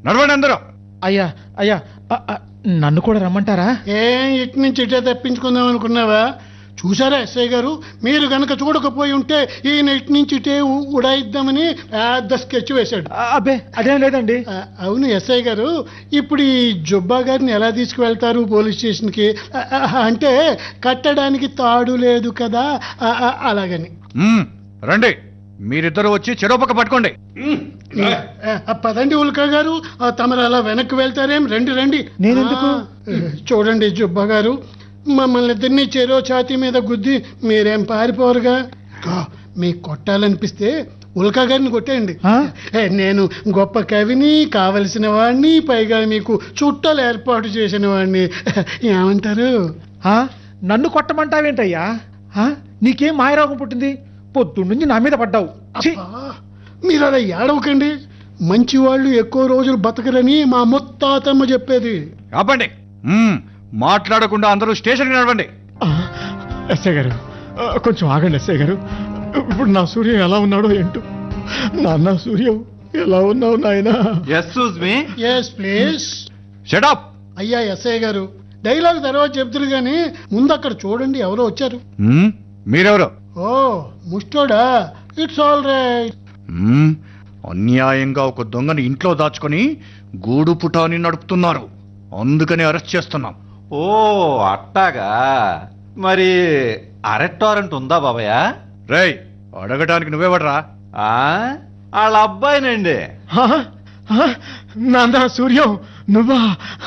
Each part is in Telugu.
నడవండి అందరూ అయ్యా అయ్యా అ, అ, నన్ను కూడా రమ్మంటారా ఏం ఇటు నుంచి ఇటే తెప్పించుకుందాం అనుకున్నావా చూసారా ఎస్ఐ గారు మీరు గనక చూడకపోయి ఉంటే ఈయన ఇటు నుంచి ఇటే ఉ- ఉడాయిద్దామని పెద్ద స్కెచ్ వేశాడు అ, అబ్బే అదేం లేదండి ఆ, అవును ఎస్ఐ గారు ఇప్పుడు ఈ జుబ్బా గారిని ఎలా తీసుకువెళ్తారు పోలీస్ స్టేషన్కి ఆ, ఆ, అంటే కట్టడానికి తాడు లేదు కదా ఆ, ఆ, అలాగని మ్మ్, రండి మీరిద్దరు వచ్చి చెరోపక్క పట్టుకోండి ఆ, ఆ, పదండి ఉల్కా గారు ఆ, తమరు అలా వెనక్కి వెళ్తారేం రండి రండి నేనెందుకు? ఆ, చూడండి జుబ్బా గారు మమ్మల్ని ఇద్దరిని చెరో ఛాతీ మీద గుద్ది మీరేం పారిపోరుగా గా, మీకు కొట్టాలనిపిస్తే ఉల్కా గారిని కొట్టేయండి ఆ? ఏ, నేను గొప్ప కవిని కావలసిన వాడిని పైగా మీకు చుట్టాలు ఏర్పాటు చేసిన వాడిని ఏమంటారు ఆ, నన్ను కొట్టమంటావేంటయ్యా ఆ, నీకేం మాయరోగం పుట్టింది పొద్దున్నుంచి నా మీద పడ్డావు ఛీ! అబ్బా, మీరు అలా ఏడవకండి మంచి వాళ్ళు ఎక్కువ రోజులు బతకరని మా ముత్తాతమ్మ చెప్పేది ఆపండి మ్మ్, మాట్లాడకుండా అందరూ స్టేషన్కి నడవండి ఆ, ఎస్ఐ గారు ఆ, కొంచెం ఆగండి ఎస్ఐ గారు ఇప్పుడు నా సూర్యం ఎలా ఉన్నాడో ఏంటో నాన్న సూర్యం ఎలా ఉన్నావు నాయనా ఎస్సూజ్ మీ ఎస్ ప్లీజ్ షటప్ అయ్యా ఎస్ఐ గారు డైలాగ్ తర్వాత చెప్తురు కానీ ముందు అక్కడ చూడండి ఎవరో వచ్చారు మీరెవరు ఓ ముస్టోడా ఇట్స్ ఆల్ రైట్ మ్మ్, అన్యాయంగా ఒక దొంగని ఇంట్లో దాచుకొని గూడు పుటాని నడుపుతున్నారు అందుకని అరెస్ట్ చేస్తున్నాం ఓ అట్టాగా మరి అరెస్ట్ వారెంట్ ఉందా బాబయ్య రేయ్ అడగటానికి నువ్వెవడరా ఆ వాళ్ళ అబ్బాయినండి ఆ, ఆ, నాన్న సూర్యం నువ్వా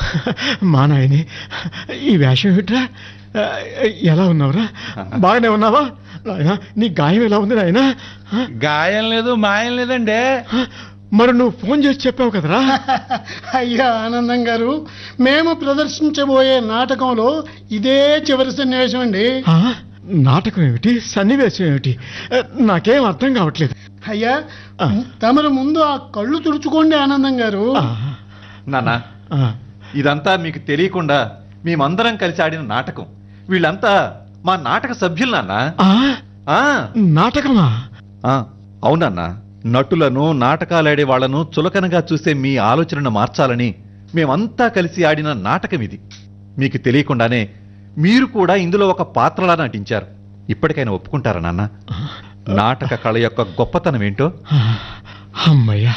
మా నాయని ఈ వేషం ఏమిట్రా ఆ, ఎలా ఉన్నావురా బాగానే ఉన్నావా నాయనా నీ గాయం ఎలా ఉంది నాయనా ఆ, గాయం లేదు మాయం లేదండి ఆ, మరి నువ్వు ఫోన్ చేసి చెప్పావు కదరా అయ్యా ఆనందం గారు మేము ప్రదర్శించబోయే నాటకంలో ఇదే చివరి సన్నివేశం అండి ఆ, నాటకం ఏమిటి సన్నివేశం ఏమిటి ఆ, నాకేం అర్థం కావట్లేదు అయ్యా ఆ. తమరు ముందు ఆ కళ్ళు తుడుచుకోండి ఆనందం గారు ఆ, నాన్న ఆ, ఇదంతా మీకు తెలియకుండా మేమందరం కలిసి ఆడిన నాటకం వీళ్ళంతా మా నాటక సభ్యులు నాన్న ఆ, ఆ, నాటకమా ఆ, అవునన్నా నటులను నాటకాలాడే వాళ్లను చులకనగా చూసే మీ ఆలోచనను మార్చాలని మేమంతా కలిసి ఆడిన నాటకం ఇది మీకు తెలియకుండానే మీరు కూడా ఇందులో ఒక పాత్రలా నటించారు ఇప్పటికైనా ఒప్పుకుంటారా నాన్న నాటక కళ యొక్క గొప్పతనం ఏంటో ఆ, అమ్మయ్యా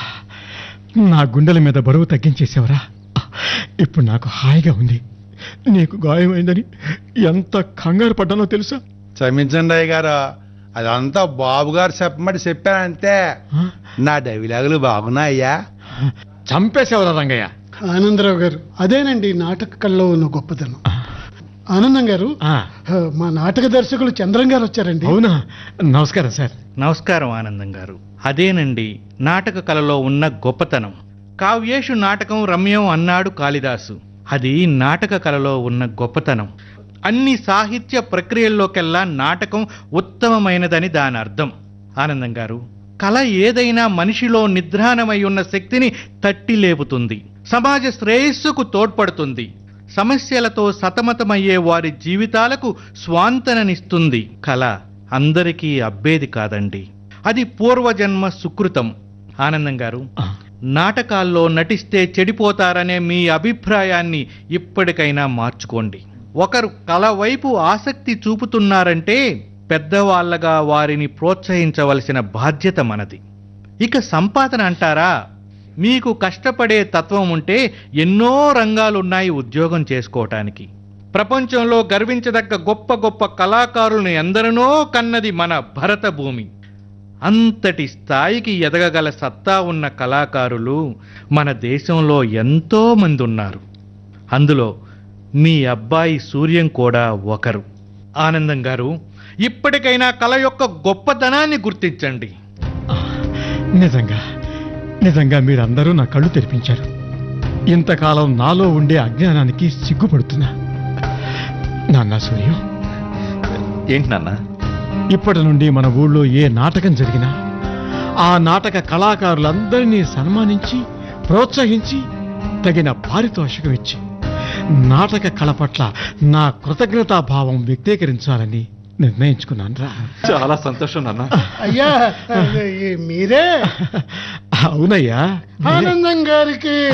నా గుండెల మీద బరువు తగ్గించేసావరా ఇప్పుడు నాకు హాయిగా ఉంది నీకు గాయమైందని ఎంత కంగారు పడ్డానో తెలుసా క్షమించండి అయ్య గారు అదంతా బాబు గారు చెప్పమని చెప్పానంతే ఆ, నా డైలాగులు బాగున్నాయ్యా చంపేసేవరా రంగయ్య ఆనందరావు గారు అదేనండి నాటక కళ్ళలో ఉన్న గొప్పతనం ఆనందం గారు ఆ, ఆ, మా నాటక దర్శకులు చంద్రం గారు వచ్చారండి అవునా నమస్కారం సార్ నమస్కారం ఆనందం గారు అదేనండి నాటక కళలో ఉన్న గొప్పతనం కావ్యేషు నాటకం రమ్యం అన్నాడు కాళిదాసు అది నాటక కళలో ఉన్న గొప్పతనం అన్ని సాహిత్య ప్రక్రియల్లోకెల్లా నాటకం ఉత్తమమైనదని దాని అర్థం ఆనందం గారు కళ ఏదైనా మనిషిలో నిద్రాణమై ఉన్న శక్తిని తట్టి లేపుతుంది సమాజ శ్రేయస్సుకు తోడ్పడుతుంది సమస్యలతో సతమతమయ్యే వారి జీవితాలకు స్వాంతననిస్తుంది కళ అందరికీ అబ్బేది కాదండి అది పూర్వజన్మ సుకృతం ఆనందం గారు ఆ, నాటకాల్లో నటిస్తే చెడిపోతారనే మీ అభిప్రాయాన్ని ఇప్పటికైనా మార్చుకోండి ఒకరు కళ వైపు ఆసక్తి చూపుతున్నారంటే పెద్దవాళ్ళగా వారిని ప్రోత్సహించవలసిన బాధ్యత మనది ఇక సంపాదన అంటారా మీకు కష్టపడే తత్వం ఉంటే ఎన్నో రంగాలున్నాయి ఉద్యోగం చేసుకోవటానికి ప్రపంచంలో గర్వించదగ్గ గొప్ప గొప్ప కళాకారులను ఎందరినో కన్నది మన భరత భూమి అంతటి స్థాయికి ఎదగగల సత్తా ఉన్న కళాకారులు మన దేశంలో ఎంతో మంది ఉన్నారు అందులో మీ అబ్బాయి సూర్యం కూడా ఒకరు ఆనందం గారు ఇప్పటికైనా కళ యొక్క గొప్పతనాన్ని గుర్తించండి ఆ, నిజంగా నిజంగా మీరందరూ నా కళ్ళు తెరిపించారు ఇంతకాలం నాలో ఉండే అజ్ఞానానికి సిగ్గుపడుతున్నా నాన్న సూర్యం ఏంటి నాన్న ఇప్పటి నుండి మన ఊళ్ళో ఏ నాటకం జరిగినా ఆ నాటక కళాకారులందరినీ సన్మానించి ప్రోత్సహించి తగిన పారితోషికం ఇచ్చి నాటక కళ పట్ల నా కృతజ్ఞతాభావం వ్యక్తీకరించాలని నిర్ణయించుకున్నాను రా చాలా సంతోషం నాన్న అయ్యా అదే, ఈ మీరే అవునయ్యా ఆనందం గారికి